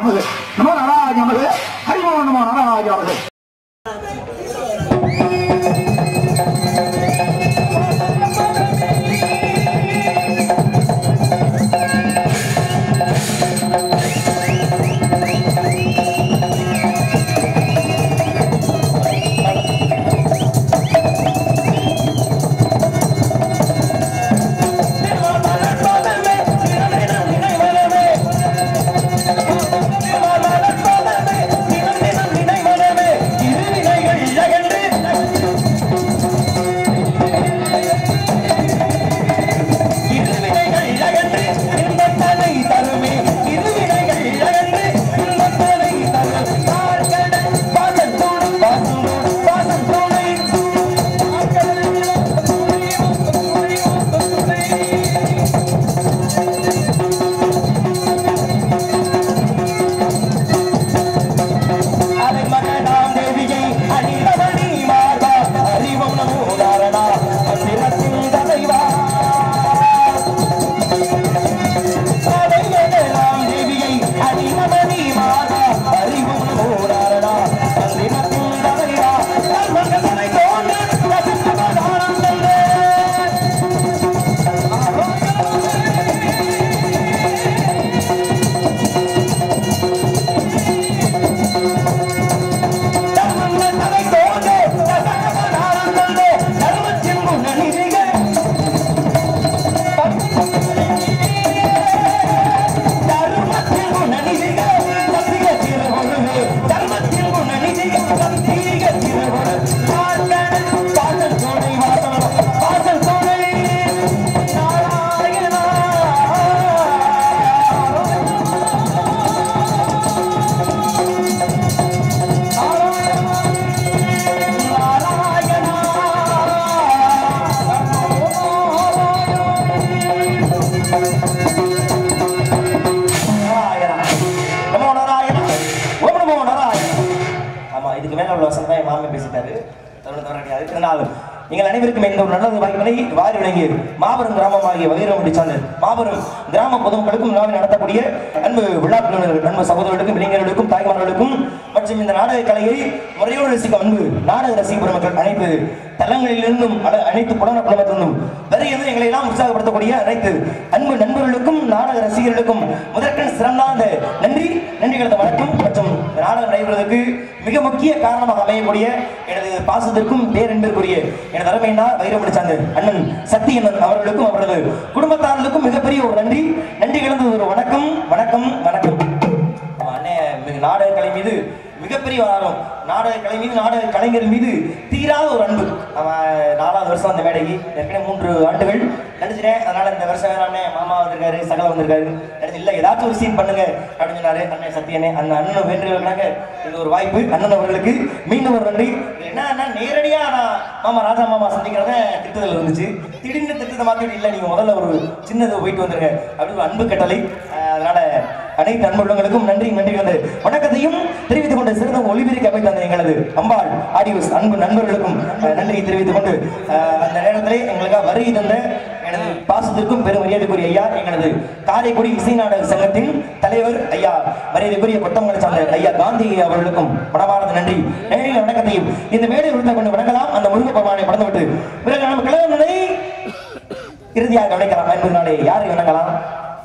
நமது நமோ நாராஜ நமது ஹரிமோ நமோ நாராஜ நமது நமோ நாராயண ஓம் நமோ நாராயண ஆமா இதுக்கு மேல உள்ள வசனம் தான் என் மாமே பேசிட்டாரு தருண தவற கிடையாது இருந்தாலும் நீங்கள் அனைவருக்கும் இந்த ஒரு நல்லது வாய்ப்பினை வாரி வழங்கிய மாபெரும் கிராமமாகிய வகைரமடி சார்ந்தர் மாபெரும் கிராம பொதுமக்களுக்கும் விழாவை நடத்தக்கூடிய அன்பு விழா குழுவினர்கள் அன்பு சகோதரர்களுக்கும் இளைஞர்களுக்கும் தாய்மார்களுக்கும் மற்றும் இந்த நாடக கலையை முறையோடு ரசிக்கும் அன்பு நாடக ரசிக பெருமக்கள் அனைத்து தளங்களிலிருந்தும் அன- அனைத்து புலன புலமத்திலிருந்தும் வருகிறது எங்களை எல்லாம் உற்சாகப்படுத்தக்கூடிய அனைத்து அன்பு நண்பர்களுக்கும் நாடக ரசிகர்களுக்கும் முதற்கண் சிறந்தாந்த நன்றி நன்றி கலந்த வணக்கம் மற்றும் இந்த நாடகம் நடைபெறுவதற்கு மிக முக்கிய காரணமாக அமையக்கூடிய எனது பாசத்திற்கும் பேரன்பிற்குரிய எனது அருமையினா வைரமணி சார்ந்த அண்ணன் சக்தி அண்ணன் அவர்களுக்கும் அவரது குடும்பத்தார்களுக்கும் மிகப்பெரிய ஒரு நன்றி நன்றி கலந்த ஒரு வணக்கம் வணக்கம் வணக்கம் ஆமா, அண்ணன் மிக- நாடக கலை மீது மிகப்பெரிய ஒரு ஆர்வம் நாடக கலை மீது நாடக கலைஞர் மீது தீராத ஒரு அன்பு அவன் நாலாவது வருஷம் அந்த மேடைக்கு ஏற்கனவே மூன்று ஆண்டுகள் நடிச்சிட்டேன் அதனால இந்த வருஷம் வேற அண்ணன் மாமா வந்திருக்காரு சகல வந்திருக்காரு நடிச்சு இல்ல ஏதாச்சும் ஒரு சீன் பண்ணுங்க அப்படின்னு சொன்னாரு அண்ணன் சத்தியனே அந்த அண்ணன் வேண்டுகிறாங்க இது ஒரு வாய்ப்பு அண்ணன் அவர்களுக்கு மீண்டும் ஒரு நன்றி என்ன அண்ணா நேரடியா நான் மாமா ராஜா மாமா சந்திக்கிறத திட்டத்தில் இருந்துச்சு திடீர்னு திட்டத்தை மாத்திட்டு இல்ல நீங்க முதல்ல ஒரு சின்னது போயிட்டு வந்துருங்க அப்படி ஒரு அன்பு கட்டளை அஹ் அதனால அனைத்து அன்புள்ளங்களுக்கும் நன்றி நன்றி கலந்து வணக்கத்தையும் தெரிவித்துக் கொண்டு சிறந்த ஒளிபெருக்கி அமைத்த அந்த எங்களது அம்பாள் ஆடியோஸ் அன்பு நண்பர்களுக்கும் அஹ், நன்றி தெரிவித்துக் கொண்டு அஹ், அந்த நேரத்திலே எங்களுக்காக வருகை தந்த எனது பாசத்திற்கும் பெரும் மரியாதைக்குரிய ஐயா எங்களது காரைக்குடி இசை நாடக சங்கத்தின் தலைவர் ஐயா மரியாதைக்குரிய கொட்டமங்கலை சார்ந்த ஐயா காந்தி அவர்களுக்கும் மனமார்ந்த நன்றி நன்றி வணக்கத்தையும் இந்த மேடையில் விழுந்த கொண்டு வணங்கலாம் அந்த முருக பகவானை படந்து விட்டு பிறகு நம்ம கிளம்பி இறுதியாக கவனிக்கலாம் என்பதனாலே யாரை வணங்கலாம்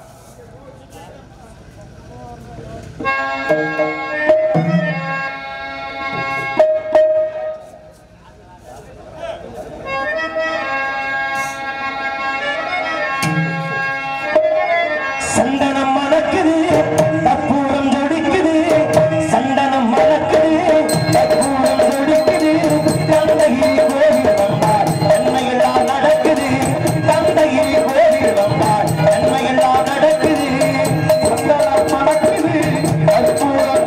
சந்தனம் மணக்குது கற்பூரம் ஜொடிக்குது சந்தனம் மணக்குது கற்பூரம் ஜொடிக்குது தந்தையில் கோவில் வந்தார் நன்மையெல்லாம் நடக்குது தந்தையில் கோவில் வந்தார் நன்மையெல்லாம் நடக்குது சந்தனம் மணக்குது கற்பூரம்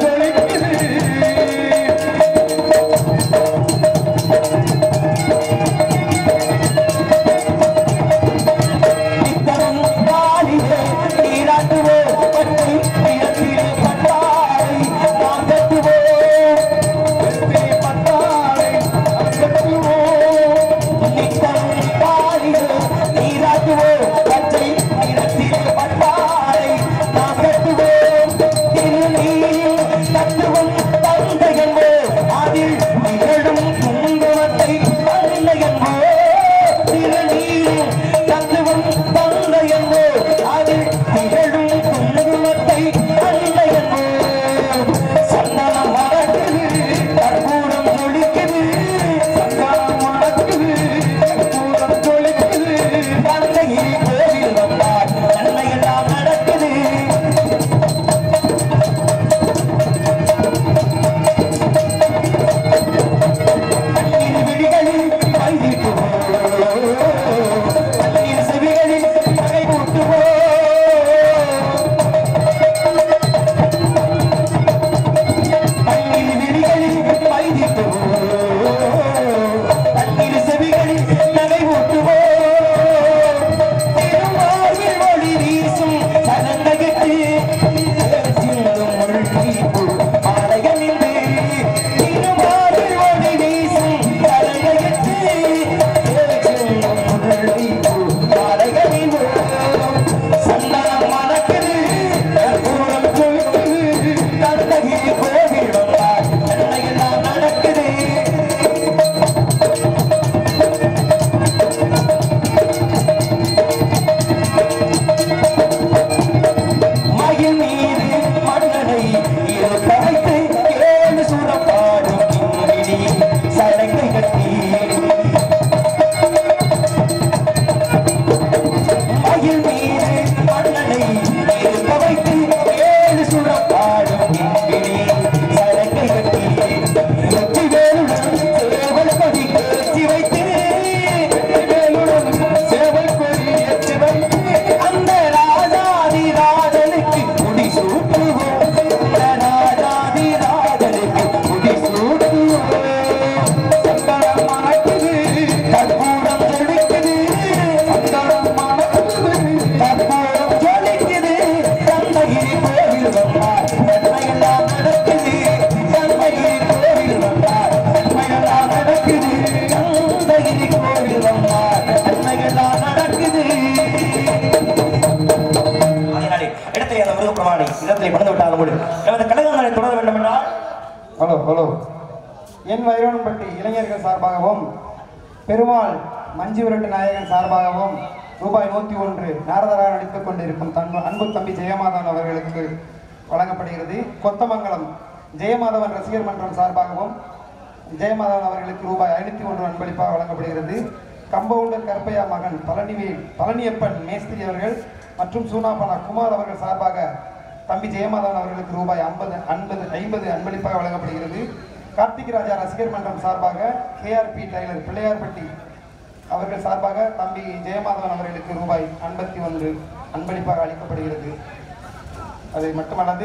இடத்திலே பறந்து விட்டாலும் கூட நமது கழகங்களை தொடர வேண்டும் என்றால் ஹலோ ஹலோ என் வைரோன்பட்டி இளைஞர்கள் சார்பாகவும் பெருமாள் மஞ்சு விரட்டு நாயகன் சார்பாகவும் ரூபாய் நூற்றி ஒன்று நாரதராக நடித்துக் கொண்டிருக்கும் தன் அன்பு தம்பி ஜெயமாதவன் அவர்களுக்கு வழங்கப்படுகிறது கொத்தமங்கலம் ஜெயமாதவன் ரசிகர் மன்றம் சார்பாகவும் ஜெயமாதவன் அவர்களுக்கு ரூபாய் ஐநூற்றி ஒன்று அன்பளிப்பாக வழங்கப்படுகிறது கம்பவுண்டர் கருப்பையா மகன் பழனிவேல் பழனியப்பன் மேஸ்திரி அவர்கள் மற்றும் சூனாபனா குமார் அவர்கள் சார்பாக தம்பி ஜெயமாதவன் அவர்களுக்கு ரூபாய் ஐம்பது ஐம்பது ஐம்பது அன்பளிப்பாக வழங்கப்படுகிறது கார்த்திக் ராஜா ரசிகர் மன்றம் சார்பாக கேஆர்பி டைலர் பிள்ளையார்பட்டி அவர்கள் சார்பாக தம்பி ஜெயமாதவன் அவர்களுக்கு ரூபாய் ஐம்பத்தி ஒன்று அன்பளிப்பாக அளிக்கப்படுகிறது அது மட்டுமல்லாது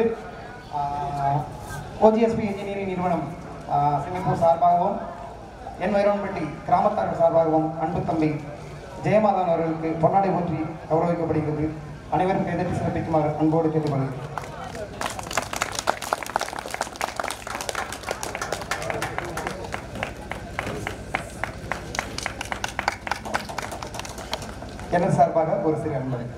ஓஜிஎஸ்பி இன்ஜினியரிங் நிறுவனம் ஆஹ், சிங்கப்பூர் சார்பாகவும் என் வைரோன்பட்டி கிராமத்தார்கள் சார்பாகவும் அன்பு தம்பி ஜெயமாதவன் அவர்களுக்கு பொன்னாடை ஊற்றி கௌரவிக்கப்படுகிறது அனைவரும் எதிர்த்து சிறப்பிக்குமாறு அன்போடு கேட்டுக்கொள்கிறேன் எனது சார்பாக ஒரு சிறு அன்பளிப்பு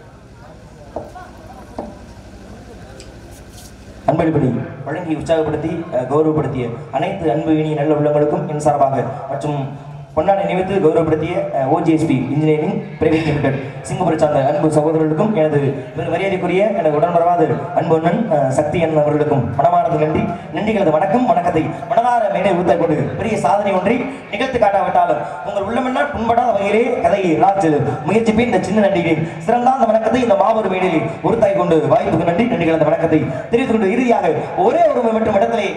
அன்பளிப்படி வழங்கி உற்சாகப்படுத்தி அஹ், கௌரவப்படுத்திய அனைத்து அன்பு இனி நல்ல உள்ளங்களுக்கும் என் சார்பாக மற்றும் பொன்னாடை நிமித்து கௌரவப்படுத்திய ஓஜிஎஸ்பி இன்ஜினியரிங் பிரைவேட் லிமிடெட் சிங்கப்பூரை சார்ந்த அன்பு சகோதரர்களுக்கும் எனது பெரு மரியாதைக்குரிய எனது உடன்மரவாத அன்பு அண்ணன் அஹ், சக்தி அண்ணன் அவர்களுக்கும் மனமானது நன்றி நன்றிகளது வணக்கம் வணக்கத்தை மனதார மேலே ஊத்த கொண்டு பெரிய சாதனை ஒன்றை நிகழ்த்து காட்டாவிட்டாலும் உங்கள் உள்ளமென்னால் புண்படாத வகையிலே கதையை ராஜ் முயற்சிப்பேன் இந்த சின்ன நன்றிகளில் சிறந்த அந்த வணக்கத்தை இந்த மாபெரும் மேடையில் உறுத்தாய் கொண்டு வாய்ப்புக்கு நன்றி நன்றிகள் அந்த வணக்கத்தை தெரிவித்துக் கொண்டு இறுதியாக ஒரே ஒரு மட்டும் இடத்திலே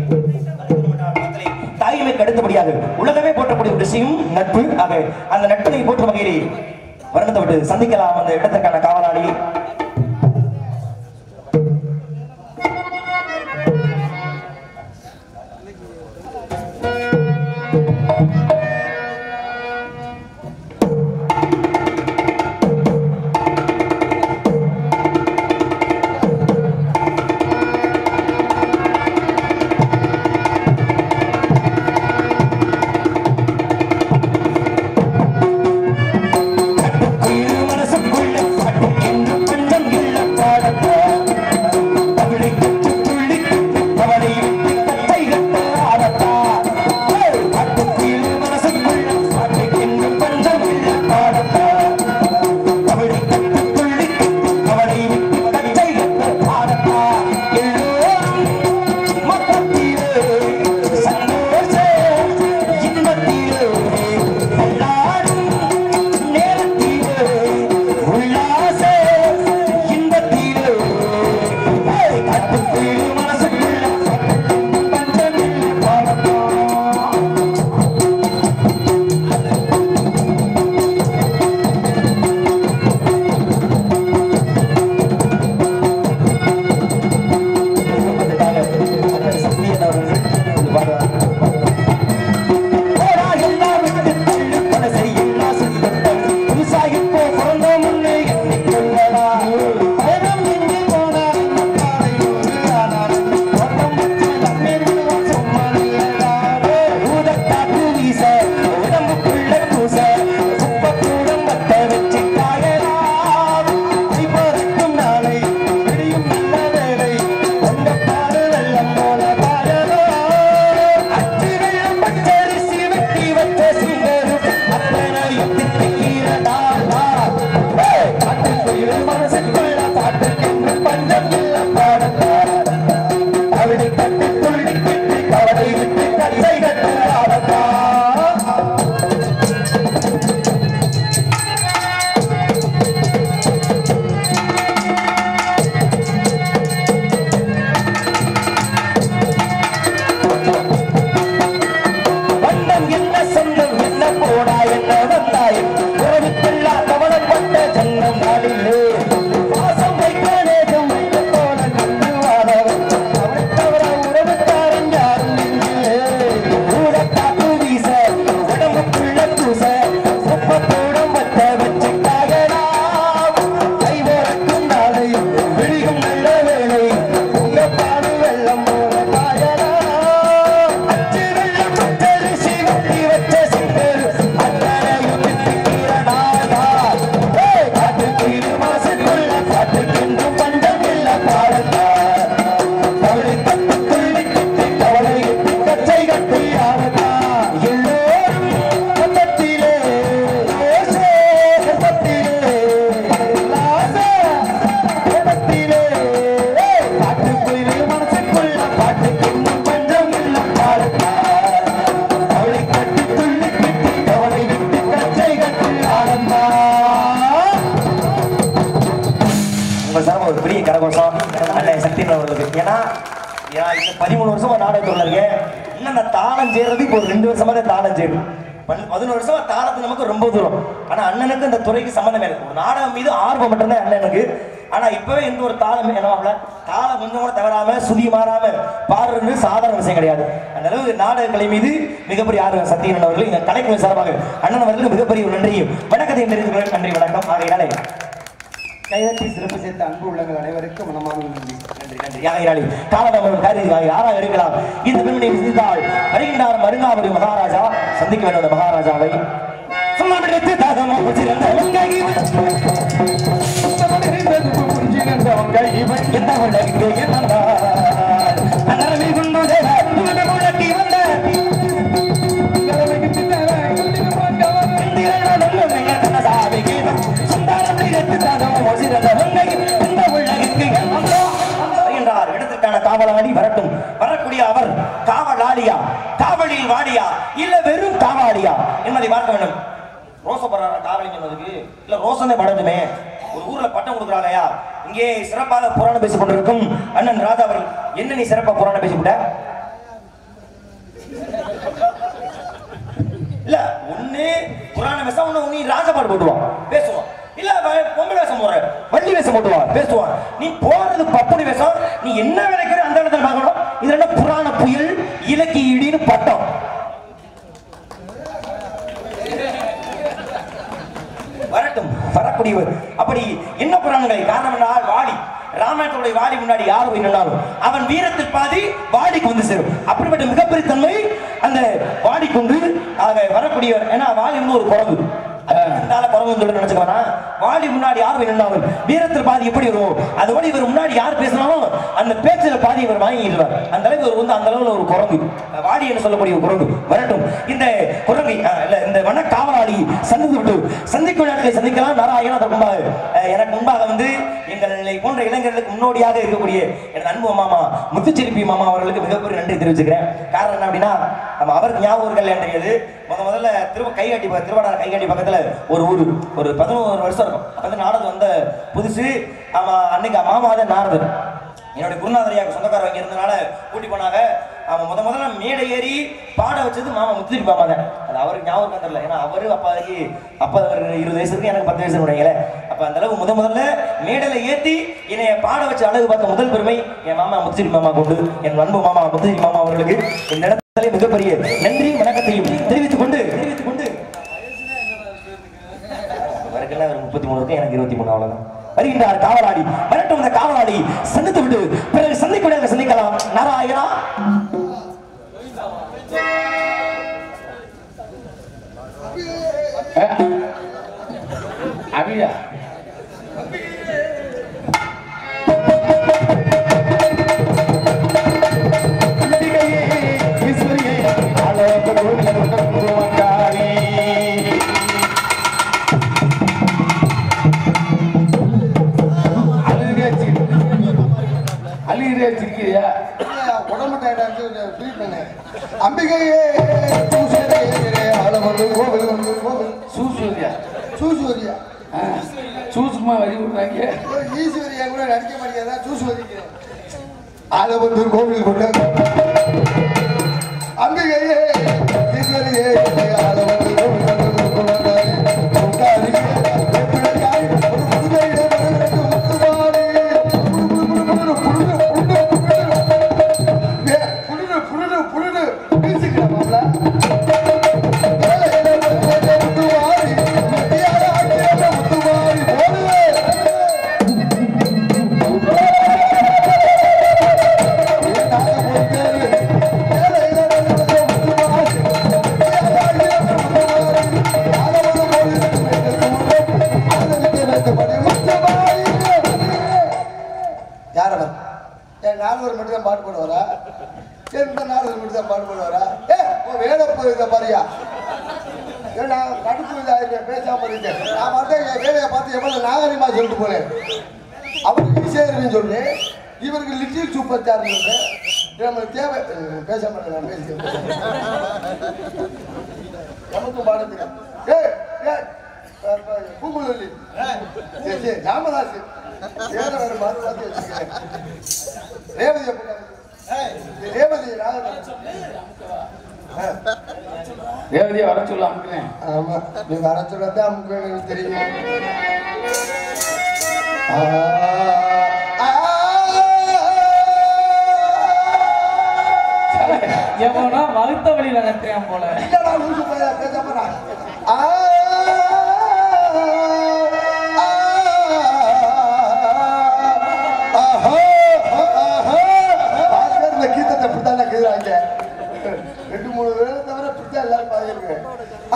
தாய்மைக்கு அடுத்தபடியாக உலகமே போற்றக்கூடிய ஒரு விஷயம் நட்பு ஆக அந்த நட்பினை போற்றும் வகையிலே வருணத்தை விட்டு சந்திக்கலாம் அந்த இடத்திற்கான காவலாளி மனசுக்குள்ள பாட்டு என்று கொஞ்சம் இல்ல பாடத்தா தமிழை கற்று துள்ளி அவளை விட்டு கத்தை கட்ட ஆடத்தா பாட்டுக்குயில் மனசுக்குள்ள பாட்டு என்று கொஞ்சம் இல்ல பாடத்தா தமிழை கற்று துள்ளி அவளை விட்டு கத்தை கட்ட ஆடத்தா எல்லோரும் மொத்தத்திலே சந்தோஷ இன்பத்திலே எல்லாரும் நேரத்திலே உல்லாச இன்பத்திலே கட்டுக்குள் மனசுக்குள்ள பஞ்சமில் பாடத்தா போடா எல்லாம் விட்டு தள்ளு மனசை எல்லாம் சொல்லிவிட்டேன் புதுசாகி போ பிறந்தோம் முன்னே எண்ணிக்கொள்ளடா பயணம் எங்கே போனால் பாதை ஒரு ஆனார் இருக்கு ஏன்னா ஏன்னா இந்த பதிமூணு வருஷமா நாடகத்துல இருக்கேன் இன்னும் அந்த தாளம் செய்யறது இப்போ ஒரு ரெண்டு வருஷமா தான் தாளம் செய்யுது பன்- பதினோரு வருஷமா தாளத்து நமக்கு ரொம்ப தூரம் ஆனா அண்ணனுக்கு இந்த துறைக்கு சம்மந்தமே இல்லை ஒரு நாடகம் மீது ஆர்வம் மட்டும்தான் அண்ணனுக்கு ஆனா இப்பவே எந்த ஒரு தாளம் என்னவாப்ல தாளம் கொஞ்சம் கூட தவறாம சுதி மாறாம பாடுறது சாதாரண விஷயம் கிடையாது அந்த அளவுக்கு நாடக கலை மீது மிகப்பெரிய ஆர்வம் சத்தியன் அவர்கள் இந்த கலைக்குழு சார்பாக அண்ணன் அவர்களுக்கு மிகப்பெரிய ஒரு நன்றியும் வணக்கத்தையும் தெரிவித்துக் கொள்கிறேன். நன்றி வணக்கம் ஆகையினாலே கைதட்டி சிறப்பு சேர்த்த அன்பு உள்ளங்கள் அனைவருக்கும் மனமான நன்றி நன்றி நன்றி யாகையினாலே காலதாமதம் காரி யாராக இருக்கலாம் இந்த பெண்மணியை சிந்தித்தால் வருகின்றார் மருங்காவரி மகாராஜா சந்திக்க வேண்டிய அந்த மகாராஜாவை சும்மாவிடத்து தாகமோ சிறந்த உங்கை எந்த உலகிற்கு வந்தார் அன்னரவி குண்டுதே உலக முழக்கி வந்த இடத்திற்கான காவலாளி வரட்டும் வரக்கூடிய அவர் காவலாளியா காவலில் வாடியா இல்ல வெறும் காவாலியா என்பதை பார்க்க வேண்டும் ரோசப்படுற காவலி சொன்னதுக்கு இல்ல ரோசனை படட்டுமே ஒரு ஊர்ல பட்டம் கொடுக்குறாளையா இங்கே சிறப்பாக புராணம் பேசிக் கொண்டிருக்கும் அண்ணன் ராஜா அவர்கள் என்ன நீ சிறப்பா புராணம் பேசிவிட்ட இல்ல ஒண்ணு புராண வேஷம் ஒண்ணு நீ ராஜபாடு போட்டுவான் பேசுவான் இல்ல வ- பொம்பளை வேஷம் போற வள்ளி வேஷம் போட்டுவான் பேசுவான் நீ போறது பப்புனி வேஷம் நீ என்ன விளைக்கிற அந்த இடத்துல பார்க்கணும் இது என்ன புராண புயல் இலக்கிய இடின்னு பட்டம் வரட்டும் வரக்கூடியவர் அப்படி என்ன புராணங்களை காரணம் என்றால் வாடி ராமாயணத்துடைய வாடி முன்னாடி யார் போய் நின்றாலும் அவன் வீரத்தில் பாதி வாடிக்கு வந்து சேரும் அப்படிப்பட்ட மிகப்பெரிய தன்மை அந்த வாடி கொண்டு ஆக வரக்கூடியவர் ஏன்னா வாடி வந்து ஒரு குரங்கு அதனால குரங்கு சொல்லி நினைச்சுக்கோனா வாடி முன்னாடி யார் போய் நின்றாலும் வீரத்தில் பாதி எப்படி வரும் அதோட இவர் முன்னாடி யார் பேசினாலும் அந்த பேச்சுல பாதி இவர் வாங்கிடுவார் அந்த அளவுக்கு இவர் வந்து அந்த அளவுல ஒரு குரங்கு வாடி என்று சொல்லக்கூடிய ஒரு குரங்கு வரட்டும் இந்த குரங்கை அஹ், இல்ல இந்த வன காவலாளி சந்தித்து விட்டு சந்திக்கும் நாட்களை சந்திக்கலாம் நாராயண அதற்கு முன்பாக அஹ், எனக்கு முன்பாக வந்து எங்களை போன்ற இளைஞர்களுக்கு முன்னோடியாக இருக்கக்கூடிய எனது அன்பு மாமா முத்துச்சிரிப்பி மாமா அவர்களுக்கு மிகப்பெரிய நன்றி தெரிவிச்சுக்கிறேன் காரணம் என்ன அப்படின்னா நம்ம அவருக்கு ஞாபகம் இருக்கல என்றது முத முதல்ல திரும்ப கைகாட்டி பக்க- திருவாடான கைகாட்டி பக்கத்துல ஒரு ஊர் ஒரு பதினோரு வருஷம் இருக்கும் அப்ப வந்து நாடகம் வந்த புதுசு ஆமா அன்னைக்கு மாமா தான் நாரதர் என்னுடைய குருநாதரியாக சொந்தக்காரர் இங்க இருந்தனால கூட்டி போனாங்க அவன் முத முதல்ல மேடை ஏறி பாட வச்சது மாமா முத்துரி மாமா தான் அது அவருக்கு ஞாபகம் தெரியல ஏன்னா அவரு அப்பாவுக்கு அப்பா ஒரு இருபது வயசு இருக்கு எனக்கு பத்து வயசு உடையல அப்ப அந்த அளவுக்கு முத முதல்ல மேடையில ஏத்தி என்னைய பாட வச்ச அழகு பார்த்த முதல் பெருமை என் மாமா முத்துரி மாமா கொண்டு என் அன்பு மாமா முத்துரி மாமா அவர்களுக்கு இந்த இடத்துல மிகப்பெரிய நன்றி வணக்கத்தையும் தெரிவித்துக் கொண்டு தெரிவித்துக் கொண்டு அவருக்கெல்லாம் ஒரு முப்பத்தி மூணு இருக்கு எனக்கு இருபத்தி மூணு அவ்வளவுதான் வருகின்றார் காவலாளி வரட்டும் அந்த காவலாளி சந்தித்து விட்டு பிறகு சந்திக்க சந்திக்கலாம் நாராயணா அபியா அழுகிறே சிரிக்கிறியா உடம்பு டயர்டாச்சு ஃபீல் பண்ணேன் அம்பிகையே சூசரே ஆலமல்லு கோவில் வந்து கோவில் சூசூரியா சூசுவரியா சூசுமா வரி விடுறாங்க ஈஸ்வரியா கூட நடிக்க மாட்டேங்கிறதா சூசுவரிக்கிறேன் ஆலமல்லூர் கோவில் கொண்ட அம்பிகையே ஈஸ்வரியே ஆலமல்லூர் கோவில் கொண்ட கொண்டாடி வேப்பிலைக்காய் ஒரு புதுமையிலே வரவேற்று முத்துமாரி புடு புடு புடு புடு புடு புடு புடு புடு புடு புடு பேசிக்கலாம் மாப்ள முத்துமாரி முத்தியார ஆக்கிரம முத்துமாரி போடுவே யாரவர் என் நால்வர் மட்டும் தான் பாட்டு போடுவாரா சரி இந்த நால்வர் மட்டும் தான் பாட்டு போடுவாரா ஏ உன் வேலை போயிருந்த பாரியா ஏன் நான் கடுப்பு இதாக பேசாம இருக்கேன் நான் மட்டும் என் வேலையை பார்த்து எவ்வளவு நாகரிகமா சொல்லிட்டு போறேன் அவருக்கு விசேஷம் சொல்லு இவருக்கு லிட்டில் சூப்பர் ஸ்டார் சொல்லு நம்மளுக்கு தேவை அஹ் பேச மாட்டேன் நான் பேசிக்கிறேன் நமக்கும் பாட தெரியும் ஏய் ஏய் பூங்குழலி சரி சரி ராமதாஸ் ஏற வேற மாத்தி மாத்தி வச்சுக்கிறேன் ரேவதியை போட்டாங்க ரேவதி ராகவன். ஆ, ரேவதியை வர சொல்ல அமுக்குனேன் ஆமா நீ வர சொல்லதான் நமக்கு எனக்கு தெரியும் ஆ, ஆ, எவனோ வகுத்த வழி நடத்துறான் போல இல்லடா, லூசு பையா, பேசாம இரு. ஆ, ஆ, ஆஹா, ஆஹா. பாதி பேர் இந்த கீதத்தை இப்படித்தான் கேக்குறாங்க. ரெண்டு மூணு பேரை தவிர இப்படித்தான் எல்லாரும் பாதிருக்கு. ஆ,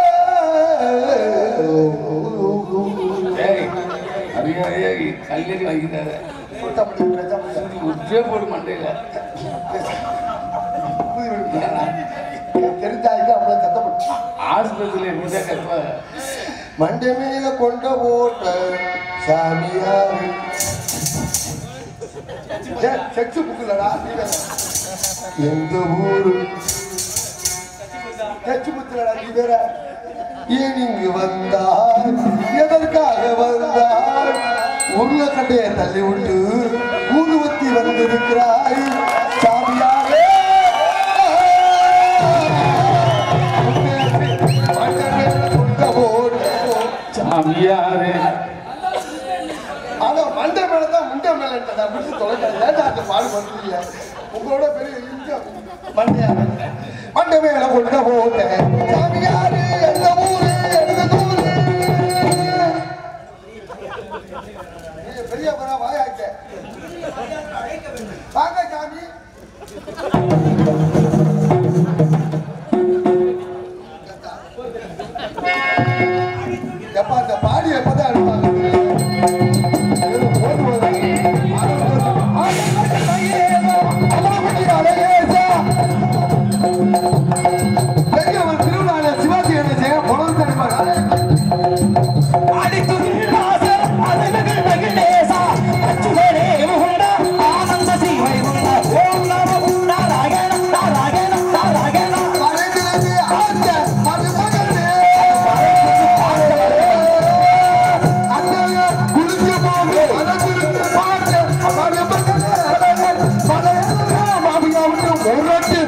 ஏய் அறியாதையா கல்லறி வைக்கிறாரு சுத்த முடியும், பேச முடியும். உச்சே போடு மண்டையில புதி விடுங்க. தெரிஞ்சாங்க அவ்வளவு சத்தம் போட்டு. ஆஸ்பத்திரியில் இருந்தா கற்ப மண்டை மேல கொண்ட போட்ட சாமியார் செக்ஸ் புக்குலடா எந்த ஊரு செக்ஸ் புக்குலடா நீ வேற ஏன் இங்கு வந்தார் எதற்காக வந்தார் உருளைக்கட்டையை தள்ளி விட்டு ஊதுவத்தி வந்திருக்கிறாய் சாமியாரே மண்டை மேல கொண்ட போட்ட சாமியாரே ஆனா மண்டை மேல தான் முண்டை மேல நான் பிடிச்சி தொலைக்காது ஏன்டா அந்த பாடு பண்ணுறீங்க உங்களோட பெரிய இஞ்சம் மண்டையா மண்டை மேல கொண்ட போட்டேன் சாமியாரு எந்த ஊரு எந்த ஊரு நீங்க பெரிய பரா வாயாக்க வாங்க சாமி எப்பா அந்த பாடி எப்பதான் எடுப்பாங்க சிவாஜி என்ன செய்ய பொழுது தருவார் மறைந்திருந்து ஆத்த மறுமகளே அண்ணா குளிச்சு போகு மனதிருந்து பார்த்து மறுமகளே மலையாள மாமியாவுக்கு முரட்டு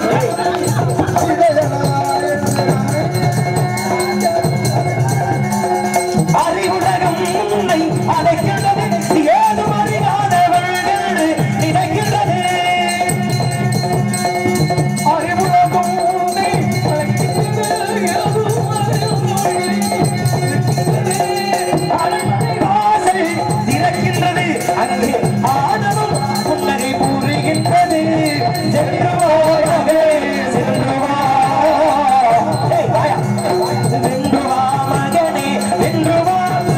அறிவுலகம் உன்னை அழைக்கிறது ஏதும் அறியாதவர்கள் நினைக்கிறது அறிவுலகம் உன்னை அழைக்கிறது ஏதும் அரண்மனை வாசல் திறக்கின்றது அங்கே ஆனவம் புன்னகை புரிகின்றது சென்று வாயவே சென்று வா ஏய், வாயா. வென்று வா மகனே வென்று வா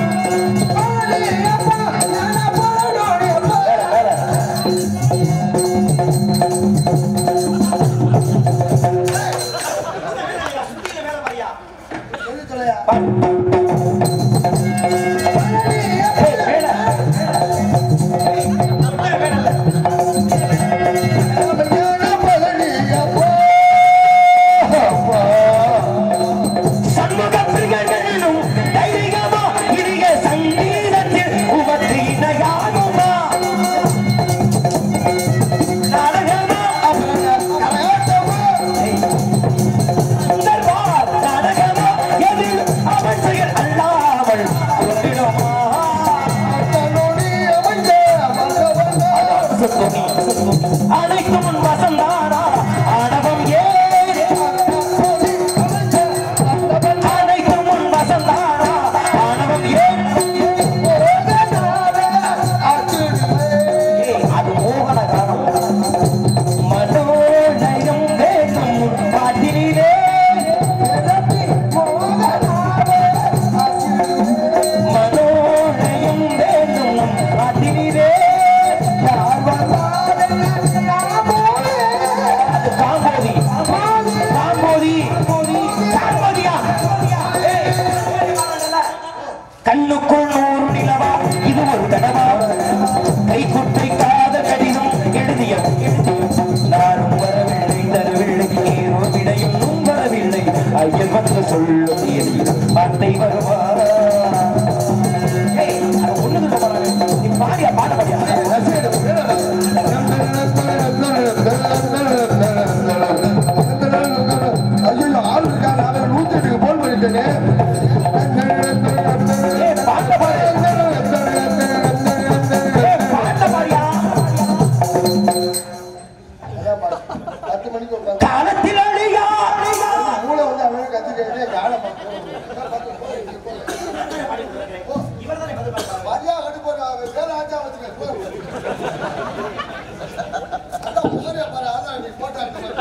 வேற, வேற. ஏய், வேற. சண்முக பிரிகளும் தைரியமா இனிய சங்கீதத்தில் உமக்கு இணையாகுமா நாடகமா கரகாட்டமா தர்பார் நாடகமா எது அவன் செயல் அல்லாமல் ஒன்றிடுமா அனைத்தும் உன் வசந்தானா ஆணவம் ஏன் அனைத்தும் உன் வசந்தானா ஆணவம் ஏன் ஏய், அது மோகன கானம் மனோநயம் வேண்டும் உன் பாட்டிலே மனோநயம் வேண்டும் உன் பாட்டிலே அது காம்போதி காம்போதி காம்போதியா ஏய், கண்ணுக்குள் நூறு நிலவா இது ஒரு தடவா கை குட்டை காத கடிதம் எழுதிய நானும் வரவில்லை தரவில்லை ஏதோ விடையும் வரவில்லை ஐயன் வந்து சொல்லும் என் வார்த்தை வருவா ஏய், அது ஒண்ணுக்கு போறாங்க. நீ பாரு அதான் பாரு. பத்து மணிக்கு உட்காந்து காலத்தில் அழியா மூளை வந்து அவனே கத்திக்கிட்டே யானை மரியா கட்டு போற வேற ஆச்சா வச்சுக்க போ. அதான் ஊரே பாரு அதான் நீ போட்டா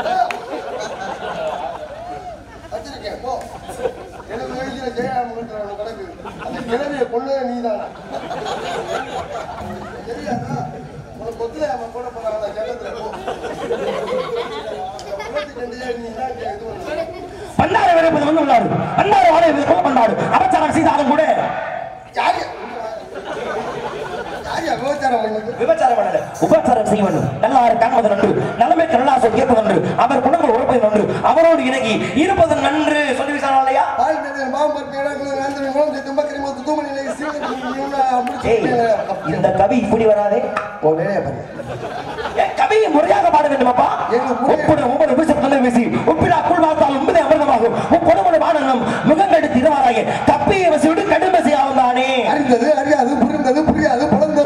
வச்சிருக்கேன் போ எழுபது வயசுல ஜெயராமன்ற ஒன்று கிடக்கு அந்த கிழவியை கொள்ளவே நீ தானா தெரியாதா உனக்கு கொத்துல அவன் போட போறான் அந்த ஜெகத்துல போ இருபத்தி ரெண்டு நீ தான் இங்க இது பண்ணு. பண்டார விரைப்பது வந்து உள்ளாரு பண்டார வாழை கொலை பண்ணாரு அபச்சாரம் செய்தாலும் கூட யாரு யாரு விபச்சாரம் பண்ணது விபச்சாரம் பண்ணல உபச்சாரம் செய்ய வேண்டும் நல்லாறு காண்பது நன்று நலமைக்கு நல்லா சொல் கேட்பது நன்று அவர் குணங்கள் உழைப்பது நன்று அவரோடு இணங்கி இருப்பது நன்று சொல்லி விசாரம் இல்லையா பால் நதியில் மாம்பர் பேராக்குள்ள நந்தினி குளம் தும்பக்கரி மொத்த தூமணி ஏய் இந்த கவி இப்படி வராதே ஓ வேலையை பண்ணு ஏன் கவியை முறையாக பாட வேண்டுமாப்பா எங்க முறையா- ஒப்பிட ஒவ்வொரு விசப்பத்தை பேசி ஒப்பிடா குள் பார்த்தால் உண்பதை அமிர்தமாகும் கொடுமலை பாடணும் முகங்கெடு திருவாராய கப்பியை வசிவிட்டு கடுமை செய்யாவும் தானே அறிந்தது அறியாது புரிந்தது புரியாது புலந்தது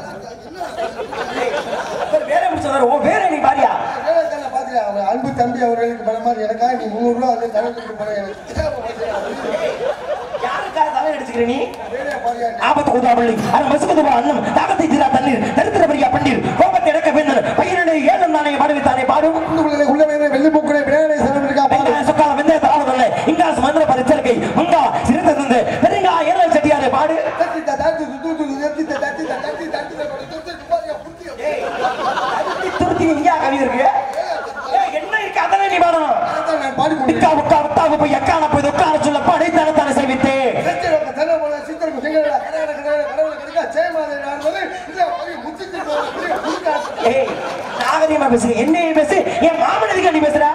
வேற முடிச்சவர் ஓ வேற நீ பாரியா வேலைக்காரனை பார்த்துக்க, அவன் அன்பு தம்பி அவர்களுக்கு பல மாதிரி எனக்காக நீ முந்நூறு ரூபா வந்து கணக்கு போற எனக்கு யாருக்காக தலை அடிச்சுக்கிற நீ வேலையை பாருங்க ஆபத்து உதாவள்ளி அது மசுகுதுவா அன்னம் தாகத்தை தீரா தண்ணீர் தரித்திர பரியா பன்னீர் கோபத்தை இறக்க வேண்டும் பையனுடைய ஏழம் தானே பாடுவித்தானே பாடும் உள்ளே உள்ள வேலை வெள்ளி மூக்குடை விநாயகரை சரணம் இருக்கா பாரு வெங்காய சொக்கால வெந்தய தாளதல்ல இங்காசு மந்திர பரிச்சரிக்கை மங்கா சிறுத்தை தந்து பெருங்கா ஏழல் செட்டியாரே பாடு தட்டி தட்டி துத்து துத்து தட்டி தட்டி தட்டி தட்டி தட்டி துத்து பாருங்க புத்தி அழுத்தி துருத்தி இங்கேயா கவி இருக்கு ஏய், என்ன இருக்கு அதனை நீ பாடணும் அதான் நான் பாடி நிக்கா உக்கா உத்தாவு போய் எக்கான போய் உட்கார சொல்ல படை தனத்தான செய்வித்தே ஏய் நாகரிகமா பேசுங்க என்னைய பேசு என் மாமனதுக்கு நீ பேசுற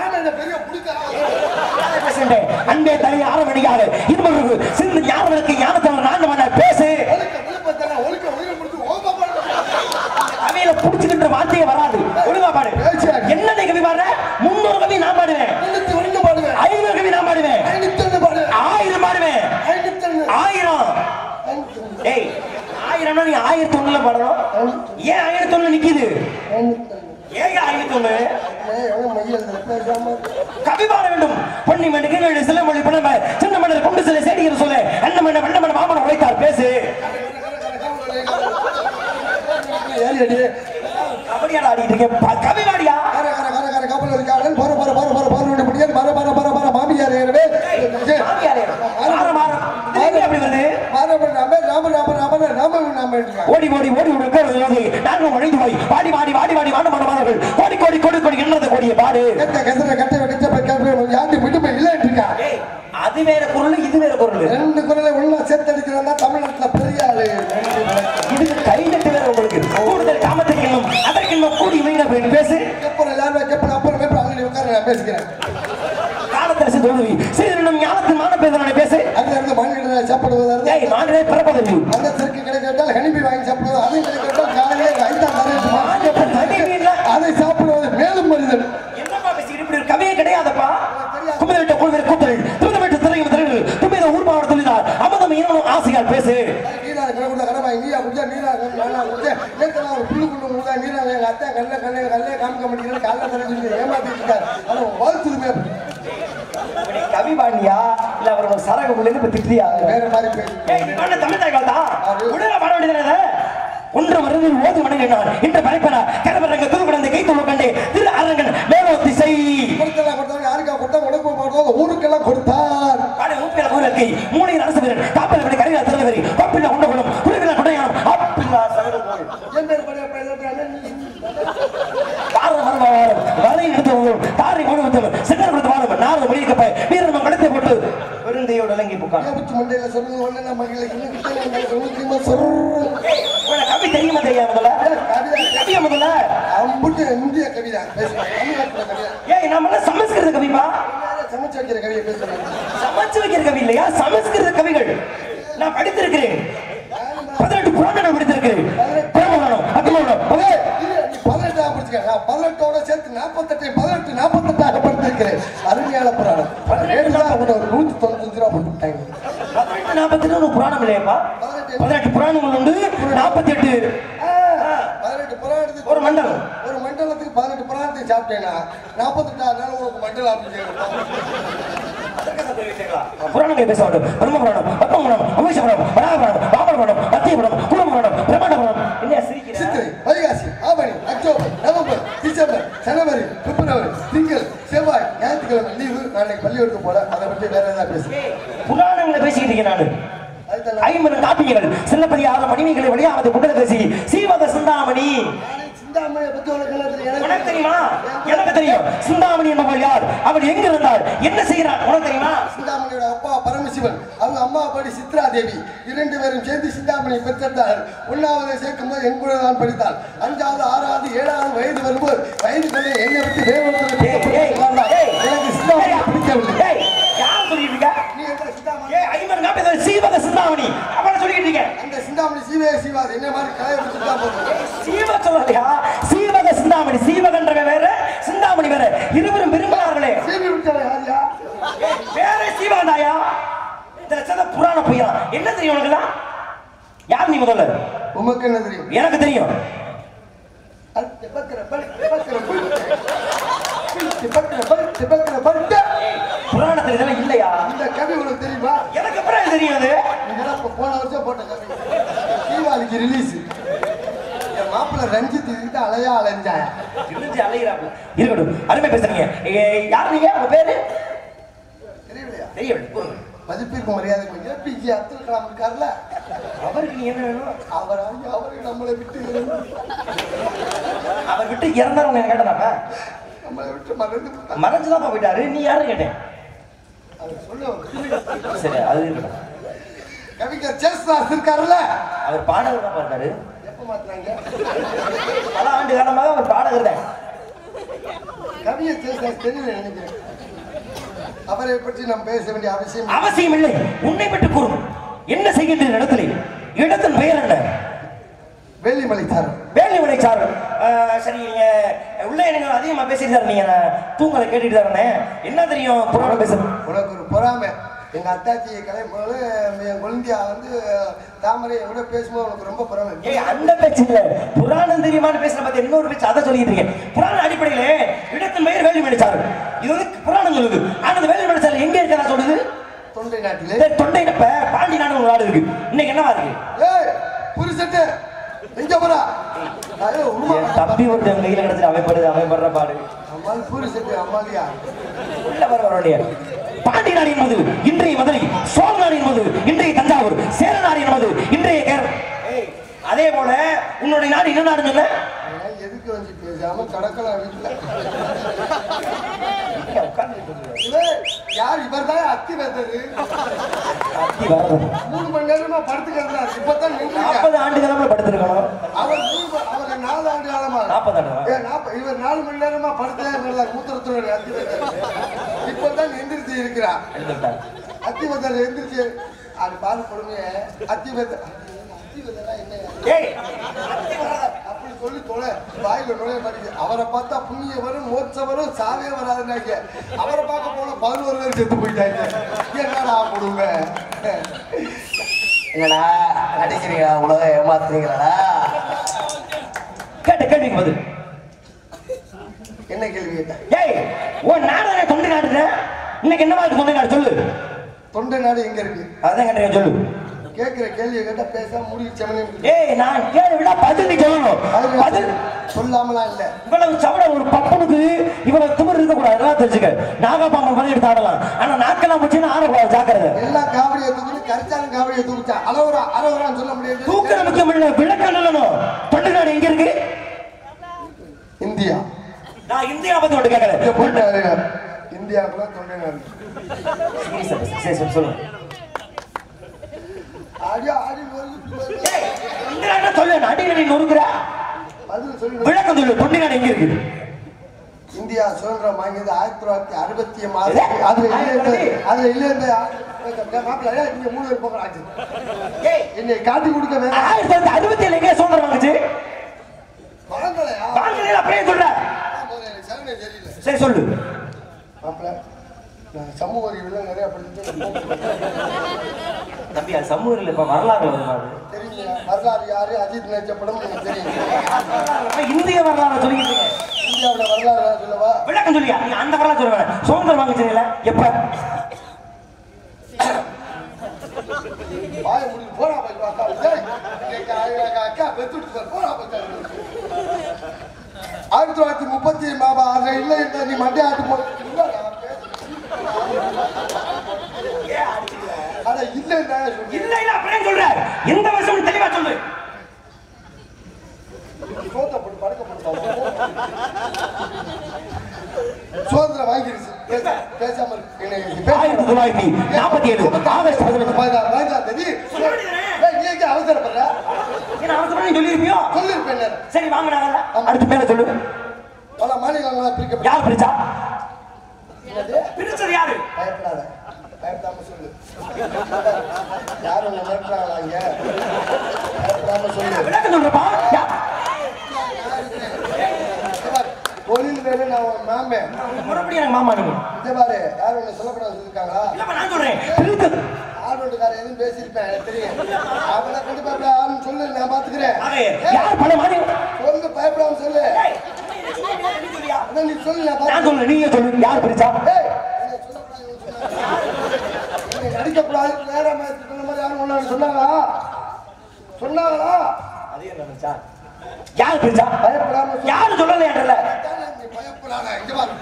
பேசுறேன் அன்பே தலை ஆரமணியாக இருமருக்கு சிந்து ஞானவனுக்கு ஞானத்தவன் நான் மன்ன பேசு அவையில புடிச்சுக்கின்ற வார்த்தையே வராது ஒழுங்கா பாடு என்ன நீ கவி பாடுற முன்னூறு கவி நான் பாடுவேன் ஐநூறு கவி நான் பாடுவேன் ஆயிரம் பாடுவேன் ஆயிரம் ஏய் ஆயிரம்னா நீ ஆயிரத்தி ஒண்ணுல பாடணும் ஏன் ஆயிரத்தி ஒண்ணு நிக்குது ஏன் ஆயிரத்தி ஒண்ணு கவி பாட வேண்டும் பொன்னி மணி கீழ் சில மொழி பிணம சின்ன மன்னர் கொண்டு சில சேடிக்கிற சொல்ல அண்ணமண்ண வண்ணமண்ண மாமன உழைத்தார் பேசு கபடியாட ஆடிட்டு இருக்கேன் ப- கவி பாடியா மாமியாரே மாற மாற திரும்பி அப்படி வருது ஓடி ஓடி ஓடி ஓடி உட்கார்ந்து நாங்கள் உழைந்து போய் வாடி வாடி வாடி வாடி வாட மாணவர்கள் கோடி கோடி கோடி கோடி என்னது கோடிய பாடு ஏய், அது வேற குரல் இது வேற குரல் ரெண்டு குரலை உள்ள சேர்த்தடிக்கிறதா தமிழ்நாட்டுல பெரிய ஆளு இதுக்கு கை தட்டு வேற உங்களுக்கு கூடுதல் காமத்துக்கு இன்னும் அதற்கு இன்னும் கூடி வைங்க போய் பேசு அப்புறம் எல்லாருமே கேட்பேன் அப்புறம் கேட்பேன் அங்கே உட்கார நான் பேசிக்கிறேன் காலத்தரசு தோல்வி சிறிது ஞானத்தின் மான பேசுறானே பேசு அங்க இருந்து மாநில சாப்பிடுவதா ஏய் மாண்டே பிறப்பதவி அந்த தெற்கு கிடைக்காட்டால் ஹனிபி வாங்கி சாப்பிடுவது அதையும் கிடைக்காட்டால் காலையிலே ஐந்தாம் தரேன் அதை சாப்பிடுவது மேலும் மனிதன் என்னப்பா பேசிக்கிட்டு இப்படி ஒரு கவியே கிடையாதப்பா குமிழ்விட்ட குழுவிற்கு கூத்தல் திருவிட்டு திரையும் திரையில் தும்பித ஊர்பாவோட தொழிலார் அமதம் இனம் ஆசையால் பேசு நீரா கிடக்குள்ள கடமை நீரா குடிச்சா நீரா நானா குடிச்சா நேற்று ஒரு புல்லு குண்டு முழுதா நீரா எங்க அத்தை கல்ல கல்ல கல்லே காமிக்க மாட்டேங்கிறது கல்ல தலைஞ்சு ஏமாத்திட்டு இருக்காரு ஆனா வாழ்த்துதுமே இப்படி கவி பாண்டியா இல்ல அவர் ஒரு சரக உள்ளது இப்ப திட்டியா வேற மாதிரி பேசு ஏய் நீ பண்ண தமிழ் தாய் வாழ்த்தா உடனே பாட வேண்டியது ஒன்று வருதில் ஓது வணங்கினார் இன்று படைப்பன கரவரங்க துருகுடந்தை கை தொழு கண்டே திரு அரங்கன் மேலோ திசை கொடுத்தெல்லாம் கொடுத்தவங்க யாருக்கா கொடுத்தா உனக்கு போடுறோம் ஊருக்கெல்லாம் கொடுத்தார் பாடு ஊப்பில ஊரக்கை மூளையில் அரசு வீரன் காப்பல் விட கரையில திருநகரி கோப்பில உண்டகுளம் குழுவில குடையானம் அப்பில்லா சகல போல் என் பேர் பழைய பையன் தார மரபாரம் வலை எடுத்தவங்களும் தாரை கொடுத்தவர் சின்னர் கொடுத்த வாரம் நாலு மொழிக்கப்ப வீரமம் கடத்தை போட்டு பெருந்தையோடு இலங்கை புக்கார் ஏபுச்சு மண்டையில சொல்லுங்க ஒண்ணு நம்ம இன்னைக்கு சொல்லுங்க ஏய், உனக்கு கவி தெரியுமா தெரியாம முதல்ல கவியா முதல்ல அம்புட்டு இந்திய கவிதா பேசுறேன் தமிழ்நாட்டுல கவிதா ஏய் நம்ம எல்லாம் சமஸ்கிருத கவிப்பா சமைச்சு வைக்கிற கவியை பேசுறேன் சமைச்சு வைக்கிற கவி இல்லையா சமஸ்கிருத கவிகள் நான் படித்திருக்கிறேன் பதினெட்டு புராணங்கள் படித்திருக்கிறேன் பிரமணம் அக்மோணம் இது நீ பதினெட்டாக படிச்சுக்க நான் பதினெட்டோட சேர்த்து நாற்பத்தெட்டு பதினெட்டு நாற்பத்தெட்டாக படித்திருக்கிறேன் அருமையான புராணம் ரேட்டு தான் அவங்க ஒரு நூத்தி தொண்ணூத்தஞ்சு ரூபா போட்டு விட்டாங்க பதினெட்டு நாற்பத்தி ஒரு புராணம் இல்லையாப்பா பதினெட்டு புராணங்கள் உண்டு நாற்பத்தி எட்டு பதினெட்டு புராணத்துக்கு ஒரு மண்டலம் ஒரு மண்டலத்துக்கு பதினெட்டு பிராணத்தை சாப்பிட்டேன்னா நாற்பத்தெட்டாவது நாள் உனக்கு மண்டலம் அப்படின்னு புராணங்களை பேச வேண்டும் பிரம்ம புராணம் பத்ம புராணம் அமிஷ புராணம் வராக புராணம் வாமன புராணம் மத்திய புராணம் குடும்ப புராணம் பிரமாண்ட புராணம் என்ன சிரிக்கிற சித்திரை வைகாசி ஆவணி அக்டோபர் நவம்பர் டிசம்பர் ஜனவரி பிப்ரவரி திங்கள் செவ்வாய் ஞாயிற்றுக்கிழமை லீவு நாளைக்கு பள்ளிக்கூடத்துக்கு போல அதை பற்றி வேற ஏதாவது பேசு புராணங்களை பேசிக்கிட்டு இருக்கேன் நானு அதுதான் ஐம்பது காப்பியங்கள் சிலப்பதிகார மணிமேகலை வழியாவது குண்டலகசி சீவக சிந்தாமணி நானே சிந்தாமணியை பத்தி உனக்கு என்ன தெரியும் உனக்கு எனக்கு தெரியுமா எனக்கு தெரியும் சிந்தாமணி என்பவள் யார் அவள் எங்க இருந்தாள் என்ன செய்கிறாள் உனக்கு தெரியுமா சிந்தாமணியோட அப்பா பரமசிவன் அவங்க அம்மா பாடி சித்ரா தேவி இரண்டு பேரும் சேர்ந்து சிந்தாமணியை பெற்றெடுத்தார்கள் ஒன்னாவது சேர்க்கும் போது என் கூட தான் படித்தாள் அஞ்சாவது ஆறாவது ஏழாவது வயது வரும்போது வயது கொண்டு என்னை விட்டு வேறு ஏய், ஏய், ஏய், எனக்கு சிந்தாமணி பிடிக்கவில்லை ஏய், யார் சொல்லிட்டு இருக்க நீ என்ன சிந்தாமணி ஏய், ஐம்பது காப்பியங்கள் சீவக சிந்தாமணி அவளை சொல்லிட்டு இருக்க அந்த சிந்தாமணி சீவே சீவாது என்ன மாதிரி கலையை பிடிச்சிருந்தா போதும் சீவ சொல்லலையா சீவக சிந்தாமணி சீவகன்றவன் வேற சிந்தாமணி வேற இருவரும் விரும்பினார்களே சீவி விட்டவன் யாரியா வேற சீவகண்டாயா இந்த லட்சம் புராண பொய்யா என்ன தெரியும் உனக்குலாம் யார் நீ முதல்ல உமக்கு என்ன தெரியும் எனக்கு தெரியும் அது திபக்கிற பல், திபக்கிற புல். புல், திபக்கிற பல், திபக்கிற பல்ட்டு. புராணத்துல இதெல்லாம் இல்லையா இந்த கவி உனக்கு தெரியுமா எனக்கு அப்புறம் இது தெரியும் அது இதெல்லாம் இப்ப போன வருஷம் போட்ட கவி தீபாவளிக்கு ரிலீஸ் என் மாப்பிள்ள ரஞ்சித் இதுக்கிட்ட அலையா அலைஞ்சாயா இருந்து அலைகிறாப்புல இருக்கட்டும் அருமை பேசுறீங்க ஏ, யார் நீங்க உங்க பேரு தெரியலையா தெரியவில்லை கூறுங்க. மதிப்பிற்கு மரியாதை ஏபிஜே அப்துல் கலாம் இருக்கார்ல அவருக்கு நீ என்ன வேணும் அவர் அவருக்கு நம்மளை விட்டு அவர் விட்டு இறந்தாரவங்க கேட்டதாப்ப நம்மளை விட்டு மறந்து விட்டார். மறைஞ்சுதான் போயிட்டாரு நீ யாரு கேட்டேன் அவர் சொல்ல சரி அது இருக்கட்டும் கவிஞர் ஜெயசுதாஸ் இருக்காருல்ல அவர் பாடகர் தான் இருக்காரு எப்ப மாத்துறாங்க பல ஆண்டு காலமாக அவர் பாடகர் தான் கவிஞர் ஜெயசுதாஸ் தெரியல நினைக்கிறேன் அவரை பற்றி நாம் பேச வேண்டிய அவசியம் இல்லை. அவசியம் இல்லை உன்னை பற்றி கூறும் என்ன செய்கின்ற இடத்துல இடத்தின் பெயர் என்ன வேலிமலை சாரம் வேலிமலை சார் சரி நீங்க உள்ள எனக்கு அதிகமா பேசிட்டு தான் நீங்க தூங்கலை கேட்டுட்டு தான் இருந்தேன் என்ன தெரியும் புராணம் பேச உனக்கு ஒரு பொறாமை எங்க அத்தாச்சி கலைப்போது என் குழந்தையா வந்து தாமரையை விட பேசும்போது உனக்கு ரொம்ப பொறாமை ஏய் அந்த பேச்சு இல்ல புராணம் தெரியுமான்னு பேசுற பத்தி இன்னொரு பேச்சு அதை சொல்லிட்டு இருக்கேன் புராண அடிப்படையில இடத்தின் பெயர் வேலிமலை சார் இது வந்து புராணம் சொல்லுது ஆனா அந்த வேலிமலை சார் எங்க இருக்கதா சொல்லுது தொண்டை நாட்டிலே இந்த தொண்டை நப்ப பாண்டி நாடு ஒரு நாடு இருக்கு இன்னைக்கு என்னவா இருக்கு ஏய் புரிசட்டு எங்க போறா ஐயோ உருமா என் தம்பி ஒருத்தன் கையில கிடச்சி அமைப்படுது அமைப்படுற பாடு அம்மாள் புரிசட்டு அம்மாலியா உள்ள வர வரக்கூடிய பாண்டி நாடு என்பது இன்றைய மதுரை சோழ நாடு என்பது இன்றைய தஞ்சாவூர் சேர நாடு என்பது இன்றைய கேரளம் ஏய், அதே போல உன்னுடைய நாடு என்ன நாடுன்னு சொன்ன அதெல்லாம் எதுக்கு வந்து பேசாம கடக்கலாம் வீட்டுல இவன் யார் இவர் தான் அத்தி வந்தது அத்தி வரது. மூணு மணி நேரமா படுத்து கிடந்தார் இப்பதான் நின்றுங்க நாற்பது ஆண்டு காலமா படுத்திருக்கணும் அவர் மூணு ம- அவர் நாலு ஆண்டு காலமா நாற்பது ஆண்டு ஏ, நாப்ப- இவர் நாலு மணி நேரமா படுத்தே இருந்தார் மூத்திரத்துறை அத்தி வந்தார் இப்பதான் எந்திரிச்சு இருக்கிறார் எழுந்துட்டார் அத்தி வந்தார் எந்திரிச்சு அது பால் கொடுமைய அத்தி வந்த அத்தி வந்தா என்ன ஏய் அப்படி சொல்லி தொலை வாயில நுழைய மாட்டேங்குது அவரை பார்த்தா புண்ணிய வரும் மோட்சம் வரும் சாவே வராதுன்னாங்க அவரை பார்க்க போன பதினோரு பேர் செத்து போயிட்டாங்க என்னடா கொடுமை என்னடா அடிக்கிறீங்களா உலக ஏமாத்துறீங்களாடா கேட்ட கேள்விக்கு பதில் என்ன கேள்வி கேட்டேன் ஏய் உன் நாடு தொண்டை நாடு இன்னைக்கு என்னவா இருக்கு தொண்டை நாடு சொல்லு தொண்டை நாடு எங்க இருக்கு அதான் கேட்டேன் சொல்லு கேட்கிற கேள்வியை கேட்டா பேசாம முடிவு செவனே ஏய் நான் கேள்வி விட பதில் நீ சொல்லணும் பதில் சொல்லாமலாம் இல்ல இவ்வளவு சவட ஒரு பப்பனுக்கு இவ்வளவு திமிர் இருக்க கூடாது எல்லாம் தெரிஞ்சுக்க நாகப்பாம்பு மாதிரி எடுத்து ஆடலாம் ஆனா நாக்கெல்லாம் போச்சுன்னா ஆடக்கூடாது ஜாக்கிரதை எல்லா காவடியை தூக்கி கரைச்சாலும் காவடியை தூக்கிச்சா அளவுரா அளவுரான்னு சொல்ல முடியாது தூக்கிற முக்கியம் இல்ல விளக்கம் சொல்லணும் தொண்டை நாடு எங்க இருக்கு இந்தியா நான் இந்தியா பத்தி மட்டும் இங்க கேட்கறேன் போயிட்டாரு இந்தியாவுக்குள்ள தொண்டை நாடு சரி சரி சொல்லு ஆடி ஆடி நொறுங்கி ஏய், தொண்டை நாடு சொல்லு அடிக்கடி நீ நொறுக்குற பதில் சொல்லு விளக்கம் சொல்லு தொண்டை நாடு எங்க இருக்கு இந்தியா சுதந்திரம் வாங்கியது ஆயிரத்தி தொள்ளாயிரத்தி அறுபத்தி மாதம் அதுல இல்ல இருந்த அதுல இல்ல இருந்த மாப்பிள்ள ஏய், நீங்க மூணு பேர் போகிற ஆச்சு ஏய் என்னை காட்டி கொடுக்க வேணாம் ஆயிரத்தி தொள்ளாயிரத்தி அறுபத்தி ஏழு எங்க சுதந்திரம் வாங்குச்சு வாங்கலையா வாங்கலையா அப்படியே சொல்ற எனக்கு சரணை தெரியல சரி சொல்லு மாப்பிள்ள நான் சமூக அறிவியெல்லாம் நிறைய படிச்சுட்டு தம்பி அது சமூகத்தில் இப்ப வரலாறு வருமா அது? தெரியுங்க வரலாறு யாரு அஜித் நடிச்ச படம் எனக்கு தெரியும் அப்ப இந்திய வரலாறு சொல்லிக்கிட்டு இருக்கேன். இந்தியாவோட வரலாறு நான் சொல்லவா விளக்கம் சொல்லியா நீ அந்த வரலாறு சொல்ல வேணாம் சுதந்திரம் வாங்கிச்சீங்கல்ல எப்ப வாய முடிஞ்சு போடா போய் அக்கா டேய், எங்க அக்கா- அக்கா பெத்துட்டு சார் போடா போய் ஆயிரத்தி தொள்ளாயிரத்தி முப்பத்தி மாபா அதுல இல்லை இல்லை நீ மண்டே ஆட்டு போ இல்ல, நான் பேசுறேன். அட இல்லை நான் சொல்றேன். இல்ல இல்ல அப்படியே சொல்ற எந்த வருஷம் தெளிவா சொல்லு சோத்தை போட்டு படுக்க போட்டு சுதந்திரம் வாங்கிருச்சு பேச- பேசாம இரு. என்னை பேச- ஆயிரத்தி தொள்ளாயிரத்தி நாற்பத்தி ஏழு ஆகஸ்ட் பதினெட்டு பதினாறு, பதினாறு தேதி. சொல்ல வேண்டியதுதானே? ஏய், நீ எங்க அவசரப்படுற ஏன்னா அவசரமா நீ சொல்லிருப்பியோ சொல்லிருப்பேன் என்ன? சரி வாங்கினாங்கல்ல அடுத்து மேல சொல்லு பல மாநிலங்களா பிரிக்கப்பட்ட யார் பிரிச்சா என்னது? பிரிச்சது யாரு பயப்படாத பயப்படாம சொல்லு யாரும் உன்னை மிரட்டுறாங்களா இங்க பயப்படாம சொல்லு விளக்கம் சொல்றப்பா யா- தொழில் வேறு நான் உன் மாமே மறுபடியும் எனக்கு மாமா நீங்க இந்த பாரு யாரும் உன்னை சொல்லக்கூடாது சொல்லிருக்காங்களா இல்லப்பா நான் சொல்றேன் பிரித்தது ஆர்வட்டுக்காரன் எதுவும் பேசியிருப்பேன் எனக்கு தெரியும் அவனை கொண்டு பயப்பட ஆளுன்னு சொல்லு நான் பாத்துக்கிறேன் ஆகவே, யார் பல மாநிலம் சொல்லு பயப்படாம சொல்லு ஏய், நீ சொல்லியா? அதான் நீ சொல்லு நான் நான் பாத்துக்கிறேன் சொல்றேன் நீங்க சொல்லு யார் பிரிச்சா ஏய், என்னை சொல்லக்கூடாது, இவன் சொன்னாங்க. என்னை நடிக்கக்கூடாது நேரம் சொன்ன மாதிரி யாரும் ஒண்ணு சொன்னாங்களா சொன்னாங்களா அதே நினைச்சா யார் பிரிச்சா பயப்படாம சொல்லு. யாரு சொல்லலையாடல நீ பயப்படாத, இங்க பாரு.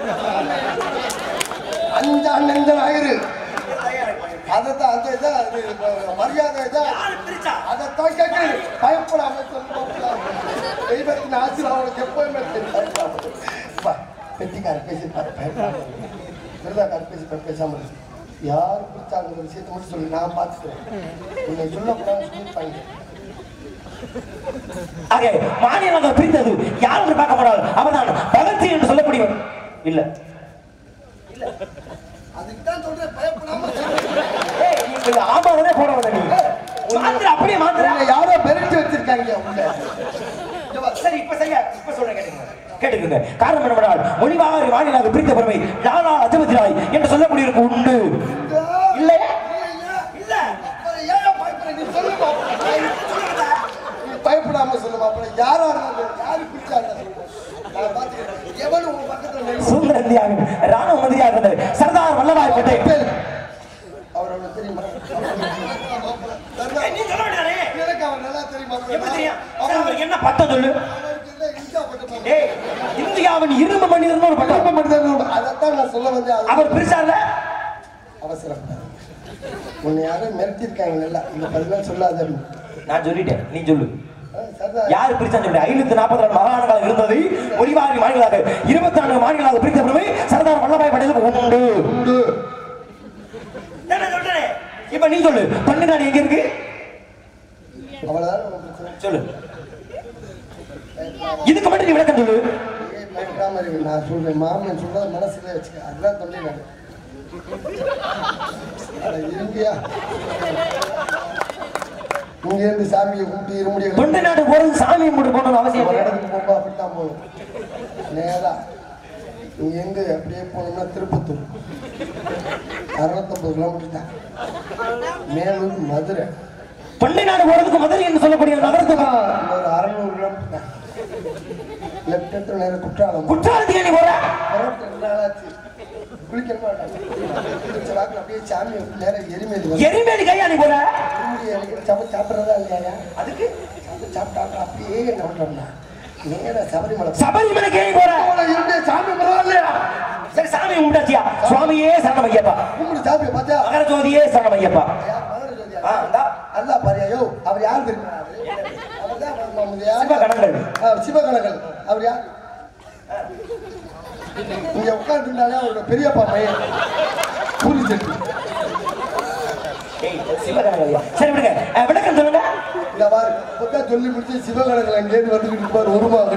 அஞ்சா நெஞ்சல் ஆயிரு அதைத்தான் அந்த இதா இது, மரியாதை இதா யாரு பிரிச்சா அதைத்தான் கேட்கிறேன் பயப்படாம சொல்லு தெய்வத்தின் ஆசீர்வாதம் அவனுக்கு எப்பவுமே தெரியும். பயப்படாம சொல்லு. பா, பெட்டிக்காரர் பேசியிருப்பாரு பயப்படாம விருதாக்காரர் பேசிப்பாரு பேசாம இரு. யார் பிடிச்சாங்கிற விஷயத்தை மட்டும் சொல்லி நான் பார்த்துக்கிறேன் உன்னை சொல்லக்கூடாதுன்னு சொல்லியிருப்பாங்க ஆக மாநிலங்கள் பிரித்தது யார் என்று பார்க்க போனால் அவர்தான் பகத்சிங் என்று சொல்லக்கூடியவர் இல்ல அதுக்கு தான் சொல்றேன் பயப்படாம சொல்லு. ஏய், நீ கொஞ்சம் ஆமாதானே போட வந்த நீ மாத்திர அப்படியே மாத்திர உன்னை யாரோ பெருட்டு வச்சிருக்காங்க உள்ள இங்க பாரு. சரி இப்ப சரியா இப்ப சொல்றேன் கேட்டுங்க கேட்டுக்குங்க காரணம் என்னவென்றால் மொழிவாரி மாநிலங்கள் பிரித்த பெருமை லாலா லஜபதி ராய் என்று சொல்லக்கூடியவருக்கு உண்டு இல்ல இல்ல அப்புறம் ஏன் பயப்படுற? நீ சொல்லு பாப்போம். நீ பயப்படாம சொல்லு பாப்போம். யாரா இருந்தாலும் யாரு பிடிச்சா இருந்தாலும் சொல்லு. நான் பார்த்துக்கிறேன். எவனும் உன் பக்கத்துல நின்னு சுதந்திர இந்தியாவின் ராணுவ மந்திரியாக இருந்த சர்தார் வல்லபாய் பட்டேல் பேர். அவர் அவனுக்கு தெரியுமா? நீ சொல்ல வேண்டியதானே எனக்கு அவன் நல்லா தெரியுமா? எப்படி தெரியும் அவன் அவருக்கு என்ன பட்டம் சொல்லு அவனுக்கு என்ன இந்தியா பட்டம் ஏய் இந்தியாவின் இரும்பு மனிதர்னு ஒரு பட்டம் பட்டம் மட்டும்தான் அதைத்தான் நான் சொல்ல வந்தேன் அது அவர் பிரிச்சார்ல அவசரம் உன்னை யாரும் மிரட்டியிருக்காங்க நல்லா இந்த பதிலாக சொல்லாத நான் சொல்லிட்டேன் நீ சொல்லு சர்தார் யார் பிரிச்சான்னு சொல்லி ஐநூத்தி நாற்பத்தி ரெண்டு மாகாணங்கள் இருந்தது மொழிவாரி மாநிலங்களாக இருபத்தி நான்கு மாநிலங்களாக பிரித்த பெருமை சர்தார் வல்லபாய் பட்டேலுக்கு உண்டு உண்டு நான் சொல்றேன் இப்ப நீ சொல்லு தமிழ்நாடு எங்க இருக்கு அவ்வளவுதான் உன் பிரச்சனை சொல்லு இதுக்கு மட்டும் நீ விளக்கம் சொல்லு ஏய், பயப்படாம இருக்கு நான் சொல்றேன் மாமன் சொல்றத மனசுல வச்சுக்க அதுதான் தொண்டை நாடு அட இருங்கியா இங்க இருந்து சாமியை கும்பிட்டு இருமுடிய தொண்டை நாடு போறது சாமி கும்பிட்டு போகணும்னு அவசியம் ஒரு இல்லை. இடத்துக்கு போகும்போது அப்படித்தான் போகணும் நேரா இங்க எங்க அப்படியே போனோம்னா திருப்பத்தூர் அறுநூத்தொம்பது கிலோமீட்டர் தான் மேலூர் மதுரை தொண்டை நாடு போறதுக்கு மதுரை என்று சொல்லக்கூடிய நகரத்துக்கு ஒரு அறநூறு கிலோமீட்டர் தான் லெப்ட் எடுத்து நேரம் குற்றாலம் குற்றாலத்துக்கு நீ போற புறப்பட்டு ரெண்டு நாளாச்சு. குளிக்க மாட்டாங்க. குளிச்ச வாக்குல அப்படியே சாமி வந்து நேரம் எரிமேலி வந்து எரிமேலி கையா நீ போற எரிமேலி அடிக்கிற சாப்பிட சாப்பிட்றதா இல்லையா அதுக்கு சாப்பிட்டு சாப்பிட்டாங்க அப்படியே என்ன பண்றோம்னா நேரா சபரிமலை சபரிமலைக்கு நீ போற போல இருந்து சாமி பரவாயில்லையா சரி சாமி கும்பிட்டாச்சியா சுவாமியே சரணம் ஐயப்பா கும்பிடு சாமி பார்த்தா மகர ஜோதியே சரணம் ஐயப்பா மகர ஜோதியா? ஆ, இந்தா. அல்லா பாரியா யோ அவர் யார் தெரியுமா அவர்தான் நம்ம யார்? சிவகணங்கள். ஆ, சிவகணங்கள் அவர் யார் இங்க உட்கார்ந்துருந்தாலே அவரோட பெரியப்பா பையன் பூரி செட்டு ஏய், சிவகணங்கள் சரி விடுங்க அஹ், விளக்கம் சொல்லுங்க இந்த பாரு புத்தா சொல்லி முடிச்சு சிவகணங்கள் அங்கேருந்து வந்துக்கிட்டு இருப்பார் ஒரு ரூபா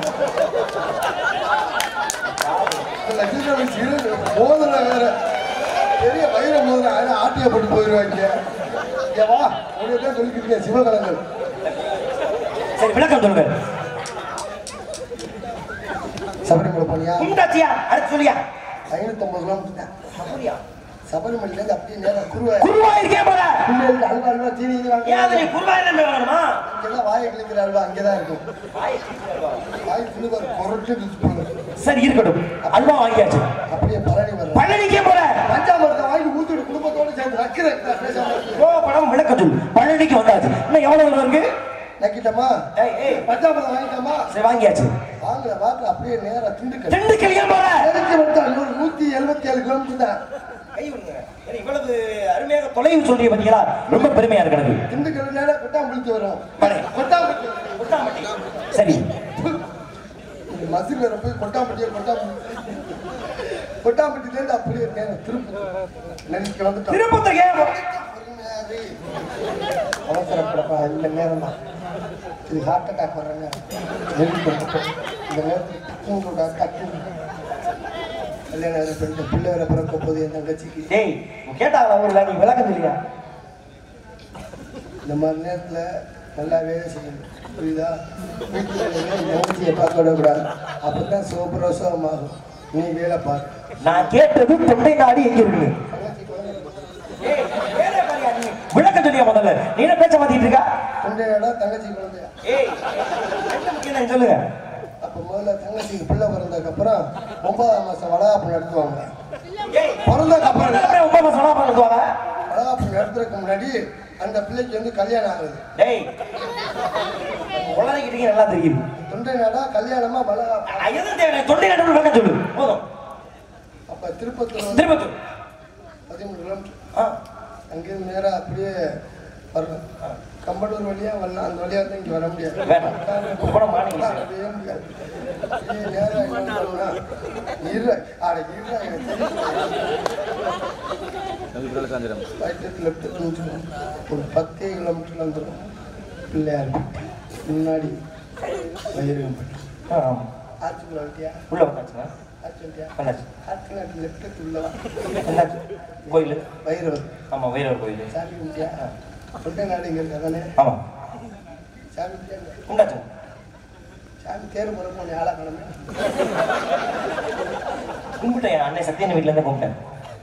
மோதிரம் வேற பெரிய வைர மோதிரம் அதை ஆட்டியப்பட்டு போயிடுவாங்க இங்க வா உடனே தான் சொல்லிக்கிட்டு இருக்கேன் சிவகணங்கள் சரி விளக்கம் சொல்லுங்க சபரிமலை போனியா கும்பிட்டாச்சியா அடுத்து சொல்லியா ஐநூத்தம்பது கிலோமீட்டர் தான் அப்படியா சபரிமலையிலேருந்து அப்படியே நேரம் குருவாய் குருவாயிருக்கே போல பிள்ளைகளுக்கு அல்வா அல்வா தீனி இது ஏன் அது வாங்க நீ குருவாயிரம் போய் வாங்கணுமா இங்கெல்லாம் வாயை கிழிக்கிற அல்வா அங்கே தான் இருக்கும் வாய் புழுவர் பொருட்டு போங்க சரி இருக்கட்டும் அல்வா வாங்கியாச்சு அப்படியே பழனி வர்றோம் பழனிக்கே போல பஞ்சாமரத்தை வாங்கி ஊத்திட்டு குடும்பத்தோட சேர்ந்து நக்கிறேன் பேசாம இருக்கு. ஓ படம் விளக்கம் சொல்லு பழனிக்கு வந்தாச்சு இன்னும் எவ்வளவு தூரம் இருக்கு நக்கிட்டமா ஏய் ஏய் பஞ்சாமரத்தை வாங்கிட்டோமா சரி வாங்கியாச்சு வாங்கல வாக்கு அப்படியே நேரா திண்டுக்கல் திண்டுக்கல் ஏன் போல எனக்கு மட்டும் ஒரு நூத்தி எழுபத்தி ஏழு கிலோமீட்டர் தான் கை விடுங்க ஏன்னா இவ்வளவு அருமையாக தொலைவு சொல்றீங்க பாத்தீங்களா ரொம்ப பெருமையா இருக்கு எனக்கு திண்டுக்கல் நேரா கொட்டாம்புளிக்கு வரும் படை. கொட்டாம்பட்டி கொட்டாம்பட்டி. சரி மதுரை போய் கொட்டாம்பட்டியை கொட்டாம்பட்டி கொட்டாம்பட்டிலேருந்து அப்படியே நேரம் திருப்பதி நினைக்க வந்துட்டோம் திருப்பத்துக்கு ஏன் போ- பொறுமையாவே. அவசரப்படப்பா இந்த நேரம் தான் இது ஹார்ட் அட்டாக் வர்ற நேரம் நெருங்கி வந்துட்டோம். இந்த நேரத்தில் டக்குன்னு டக்குன்னு கல்யாணம் வேற பண்ணிட்டு பிள்ளை வேற பிறக்க போகுது என் தங்கச்சிக்கு டேய் கேட்டாங்களா ஊர்ல நீ விளக்கம் சொல்லியா இந்த மாதிரி நேரத்தில் நல்லா வேலை செய்யணும் புரியுதா வீட்டில் நிகழ்ச்சியை பார்க்க விடக்கூடாது அப்போ தான் சோபரோசமாகும் நீ வேலை பாரு நான் கேட்டது தொண்டை நாடு எங்க இருக்கு தங்கச்சி குழந்தை ஏய், வேலையை பாரியா நீ? விளக்கம் சொல்லியா முதல்ல நீ என்ன பேச்ச மாத்திட்டு இருக்கா குழந்தையோட தங்கச்சி குழந்தையா ஏய் என்ன முக்கியம் தான் சொல்லுங்க அப்போ முதல்ல தங்கச்சிக்கு பிள்ளை பிறந்ததுக்கப்புறம் ஒன்பதாம் மாதம் வளகாப்பு நடத்துவாங்க ஏய் பிறந்ததுக்கப்புறம் அப்படியே ஒன்பது மாசம் சனா பண்ணுவாங்க வளகாப்பு நடத்துறதுக்கு முன்னாடி அந்த பிள்ளைக்கு வந்து கல்யாணம் ஆகுது டேய் உளறிக்கிட்டீங்க நல்லா தெரியுது தொண்டை நாடா கல்யாணமா வளகாப்பு அ- எதுவும் தேவை தொண்டை நாடு விளக்கம் சொல்லு போதும் அப்போ திருப்பத்தூர் வந்து திருப்பத்தூர் பதிமூணு கிலோமீட்டர் ஆ அங்கேருந்து நேராக அப்படியே வரணும் கம்பளூர் வழியா வரலாம் அந்த வழியா வந்து இங்கே வர முடியாது வேண்டாம் போட மாட்டீங்க வரவே முடியாது அப்படியே நேரா இங்க வந்தோம்னா, இரு அட இரு எனக்கு தெரியும். right left தூக்கிடுவோம். ஒரு பத்தே கிலோமீட்டர்ல வந்துடும் பிள்ளையார் முன்னாடி வயிறுகம்பட்டி ஆ, ஆமா. ஆற்றுக்குள்ள வண்டியா உள்ள வந்தாச்சுங்க ஆற்று வண்டியா வந்தாச்சு ஆற்றுக்கு லெஃப்ட் உள்ளவா வந்தாச்சு கோயில் வயிறு ஆமா வைரவர் கோயில் சாமி கும்பிட்டியா கொட்டை நாடு இங்கே இருக்கா தானே ஆமா சாமி கும்பிட்டியா உண்டாச்சு சாமி தேர் முறை போன ஆளா கிளம்பி கும்பிட்டேன் என் அண்ணன் சத்தியன் வீட்டுல இருந்து கும்பிட்டேன்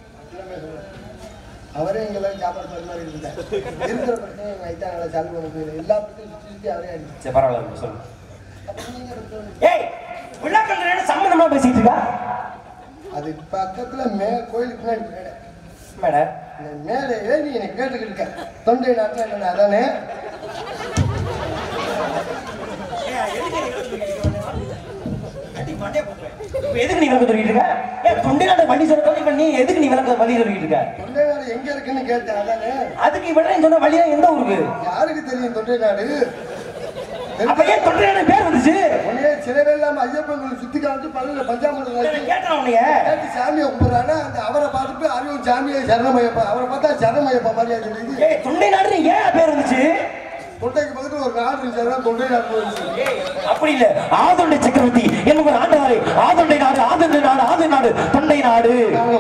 அவரே எங்கெல்லாம் சாப்பாடு தர மாதிரி இருந்தார் இருக்கிற பிரச்சனை எங்கள் ஐட்டா நல்லா சால்வ் பண்ண முடியல எல்லா பிரச்சனையும் சுற்றி சுற்றி அவரே அடிச்சு சரி பரவாயில்ல சொல்லு அப்போ நீங்க இருக்கிறவங்க- ஏய் விழாக்கள் சம்மந்தமா பேசிட்டு இருக்கா அது பக்கத்துல மே கோயிலுக்கு பின்னாடி மேடை மேடம் இந்த மேடையில நீ என்னை கேட்டுக்கிட்டு இருக்க தொண்டை நாட்டில் என்ன அதானே இப்ப எதுக்கு நீ விளக்கம் சொல்லிட்டு இருக்க ஏன் தொண்டைநாடு வண்டி சொல்ல இப்ப நீ எதுக்கு நீ விளக்க வழி சொல்லிட்டு இருக்க தொண்டை நாடு எங்க இருக்குன்னு கேட்டேன் அதானே அதுக்கு இவன் சொன்ன வழியா எந்த ஊருக்கு யாருக்கு தெரியும் தொண்டை நாடு அப்ப ஏன் தொண்டைநாடு பேர் வந்துச்சு உடனே சில பேர் இல்லாம ஐயப்பன் கோயில் சுத்தி காமிச்சு பல்லுல பஞ்சாமரம் வச்சு கேட்டேன் உன்னைய கேட்டு சாமியை கும்பிடுறானா அந்த அவரை பார்த்துட்டு அறிவும் சாமியை சரணமையப்பா அவரை பார்த்தா சரணமையப்பா மாதிரியா தெரியுது ஏய் தொண்டைநாடு ஏன் பேர் வந்துச்சு தொண்டைக்கு பக்கத்துல ஒரு நாடு இருந்துச்சு தொண்டை நாடு போயிருச்சு அப்படி இல்ல ஆதொண்டை சக்கரவர்த்தி என்ன ஆண்டவாரே ஆதொண்டை நாடு ஆதொண்டை நாடு ஆதொண்டை நாடு தொண்டை நாடு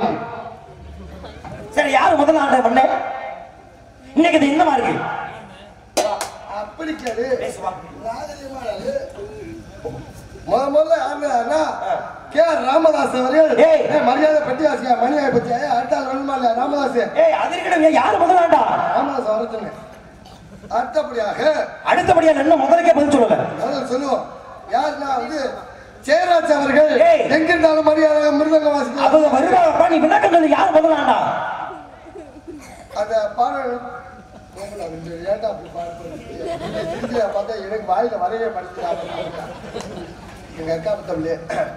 சரி யாரு முதல்ல ஆண்ட பண்ண இன்னைக்கு இது என்னமா இருக்கு அப்படி கேளு நாகரிகமான ஆளு. முத முதல்ல யாருன்னா கே ஆர் ராமதாஸ் அவர்கள் ஏய். ஏய், மரியாதை பட்டி வாசியா மணியாய் பத்தி அடுத்த ஆள் வேணுமா இல்லையா ராமதாஸ் ஏய் அது இருக்கட்டும் யாரு முதல்ல ஆண்டா ராமதாஸ் வர சொன்னேன் அடுத்தபடியாக அடுத்தபடியா என்ன முதலுக்கே பதில் சொல்லல முதல்ல சொல்லுவோம் யாருன்னா வந்து ஜெயராஜ் அவர்கள் ஏய். எங்கிருந்தாலும் மரியாதை மிருதங்க வாசிக்கலாம் அவங்க வருவாங்கப்பா நீ விளக்கம் சொல்லு யாரு முதல்ல ஆண்டா அந்த பாடல் ஏங்கடா, இந்த ஏன்டா அப்படி பாடுறது? சிரிக்கிறத பார்த்தா எனக்கு வாயில வரைய படிக்கிறாங்க எங்க அக்கா பத்தவளே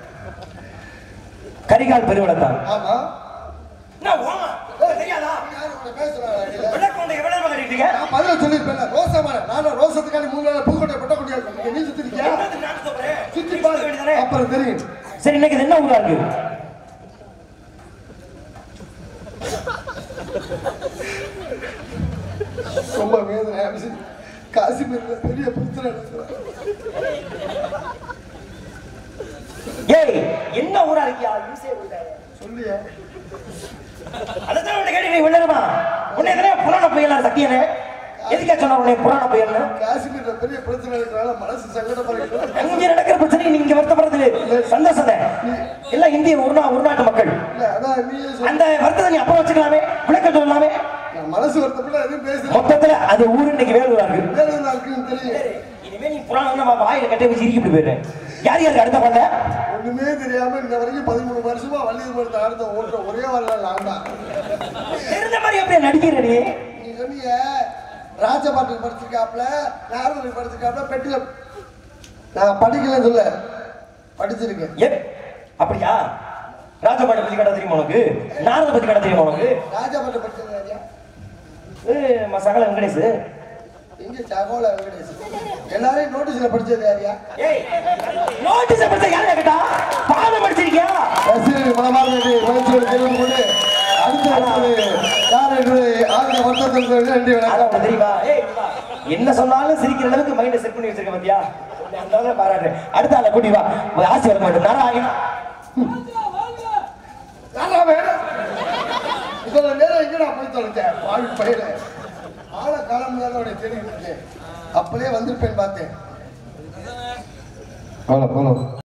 கரிகால் பெருவளத்தான் ஆமா என்ன ஓமா தெரியாதா யாரு உன்னை பேசுறாங்க அடியில? விளக்கம் உன்னை எவ்வளவு நேரம் கட்டிட்டு இருக்க? நான் பதில சொல்லியிருப்பேன் ரோசமான நான் ரோசத்துக்காண்டி மூணு நாள் புதுக்கோட்டை பட்டக்கூடிய இருக்கேன் நீ சுத்திருக்கியா என்னது நான் சொல்றேன்? சுத்தி சுத்த பாரு வேண்டியதானே? அப்புறம் தெரியும் சரி இன்னைக்கு இது என்ன ஊரா இருக்கு ரொம்ப வேதனை ஆயிடுச்சு காசிமீர்ல பெரிய பிரச்சனை நடக்குது. ஏய் என்ன ஊரா இருக்கியா ஈஸியா ஊரா சொல்லியா அதான் உன்னை கேட்டு நீ விழுமா உன்னை எதனா புராண புயல் சத்தியனே எதுக்கா சொன்ன உன்னை புராண புயல்னு காசிமீர்ல பெரிய பிரச்சனை இருக்கிறனால மனசு சங்கடப்படுகிறது அங்க நடக்கிற பிரச்சனை நீங்க வருத்தப்படுறது சந்தோஷம் தான். எல்லாம் இந்திய ஒரு நா- ஒரு நாட்டு மக்கள் இல்ல, அதான் நீயே சொல்லு. அந்த வருத்தத்தை நீ அப்புறம் வச்சுக்கலாமே விளக்கம் சொல்லலாமே நான் மனசு வருத்தப்பட எதுவும் பேசுறேன் மொத்தத்துல அந்த ஊரு இன்னைக்கு வேலூரா இருக்கு வேலை என்ன இருக்குன்னு தெரியும் இனிமே நீ புராணம் நம்ம வாயில கட்டி வச்சு இறுக்கி போயிடுறேன் யார் யாருக்கு அடுத்த பண்ண ஒண்ணுமே தெரியாம இந்த வரைக்கும் பதிமூணு வருஷமா வள்ளியூர் மரத்தை அடுத்த ஓட்டுற ஒரே வரல நான் தான் தெரிஞ்ச மாதிரி அப்படியே நடிக்கிற நீ நீ சொன்னீங்க ராஜபாட்டுக்கு படிச்சிருக்காப்ல நாரதனுக்கு படிச்சிருக்காப்ல பெட்டில நான் படிக்கலன்னு சொல்ல படிச்சிருக்கேன் ஏ அப்படியா ராஜபாட்டை பத்தி கடை தெரியுமா உனக்கு நாரத பத்தி கடை தெரியுமா உனக்கு ராஜபாட்டு படிச்சிருக்காரியா ஏ, ம- சகல வெங்கடேஷ் எங்க சகோல வெங்கடேஷ் எல்லாரையும் நோட்டீஸ்ல படிச்சது யாரியா ஏய் நோட்டீஸ் படிச்ச யாரையா கேட்டா பாதம் படிச்சிருக்கியா ரசிகர்கள் மனமார்ந்த மகிழ்ச்சியோடு தெரிந்து கொண்டு அடுத்த அடுத்தது யார் என்று ஆகிற வருத்தத்தில் நன்றி அதான் வணக்கம் உனக்கு தெரியுமா ஏய் வா. என்ன சொன்னாலும் சிரிக்கிற அளவுக்கு மைண்ட செட் பண்ணி வச்சிருக்க பாத்தியா உன்னை அந்த அளவுக்கு பாராட்டு அடுத்த ஆளை கூட்டி வா ஒரு ஆசை வர மாட்டேன் நாராயணா யாரா வேணும் இவ்வளவு நேரம் எங்கடா போய் தொலைச்சேன் வாழ் பயிர ஆள காலம் தான் தெரியும் அப்பளே வந்திருப்பேன் பார்த்தேன் போல போல